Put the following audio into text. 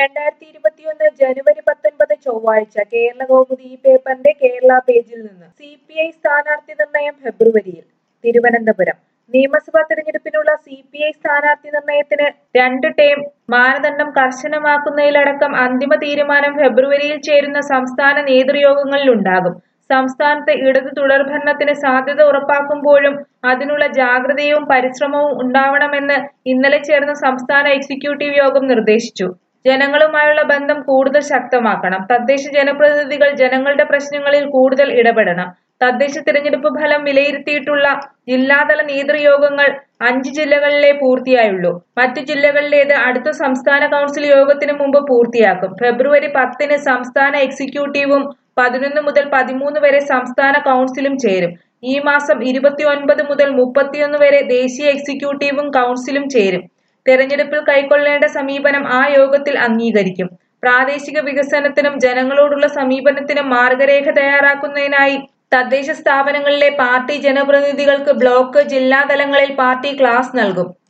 രണ്ടായിരത്തി ഇരുപത്തിയൊന്ന് ജനുവരി പത്തൊൻപത് ചൊവ്വാഴ്ച കേരള കൗമുദി ഈ പേപ്പറിന്റെ കേരള പേജിൽ നിന്ന് സി പി ഐ സ്ഥാനാർത്ഥി നിർണയം ഫെബ്രുവരിയിൽ തിരുവനന്തപുരം നിയമസഭാ തെരഞ്ഞെടുപ്പിനുള്ള സി പി ഐ സ്ഥാനാർത്ഥി നിർണയത്തിന് രണ്ട് ടേം മാനദണ്ഡം കർശനമാക്കുന്നതിലടക്കം അന്തിമ തീരുമാനം ഫെബ്രുവരിയിൽ ചേരുന്ന സംസ്ഥാന നേതൃയോഗങ്ങളിലുണ്ടാകും സംസ്ഥാനത്ത് ഇടതു തുടർഭരണത്തിന് സാധ്യത ഉറപ്പാക്കുമ്പോഴും അതിനുള്ള ജാഗ്രതയും പരിശ്രമവും ഉണ്ടാവണമെന്ന് ഇന്നലെ ചേർന്ന സംസ്ഥാന എക്സിക്യൂട്ടീവ് യോഗം നിർദ്ദേശിച്ചു ജനങ്ങളുമായുള്ള ബന്ധം കൂടുതൽ ശക്തമാക്കണം തദ്ദേശ ജനപ്രതിനിധികൾ ജനങ്ങളുടെ പ്രശ്നങ്ങളിൽ കൂടുതൽ ഇടപെടണം തദ്ദേശ തിരഞ്ഞെടുപ്പ് ഫലം വിലയിരുത്തിയിട്ടുള്ള ജില്ലാതല നേതൃയോഗങ്ങൾ അഞ്ച് ജില്ലകളിലെ പൂർത്തിയായുള്ളൂ മറ്റു ജില്ലകളിലേത് അടുത്ത സംസ്ഥാന കൗൺസിൽ യോഗത്തിന് മുമ്പ് പൂർത്തിയാക്കും ഫെബ്രുവരി പത്തിന് സംസ്ഥാന എക്സിക്യൂട്ടീവും പതിനൊന്ന് മുതൽ പതിമൂന്ന് വരെ സംസ്ഥാന കൗൺസിലും ചേരും ഈ മാസം ഇരുപത്തിയൊൻപത് മുതൽ മുപ്പത്തിയൊന്ന് വരെ ദേശീയ എക്സിക്യൂട്ടീവും കൗൺസിലും ചേരും തെരഞ്ഞെടുപ്പിൽ കൈക്കൊള്ളേണ്ട സമീപനം ആ യോഗത്തിൽ അംഗീകരിക്കും പ്രാദേശിക വികസനത്തിനും ജനങ്ങളോടുള്ള സമീപനത്തിനും മാർഗരേഖ തയ്യാറാക്കുന്നതിനായി തദ്ദേശ സ്ഥാപനങ്ങളിലെ പാർട്ടി ജനപ്രതിനിധികൾക്ക് ബ്ലോക്ക് ജില്ലാ തലങ്ങളിൽ പാർട്ടി ക്ലാസ് നൽകും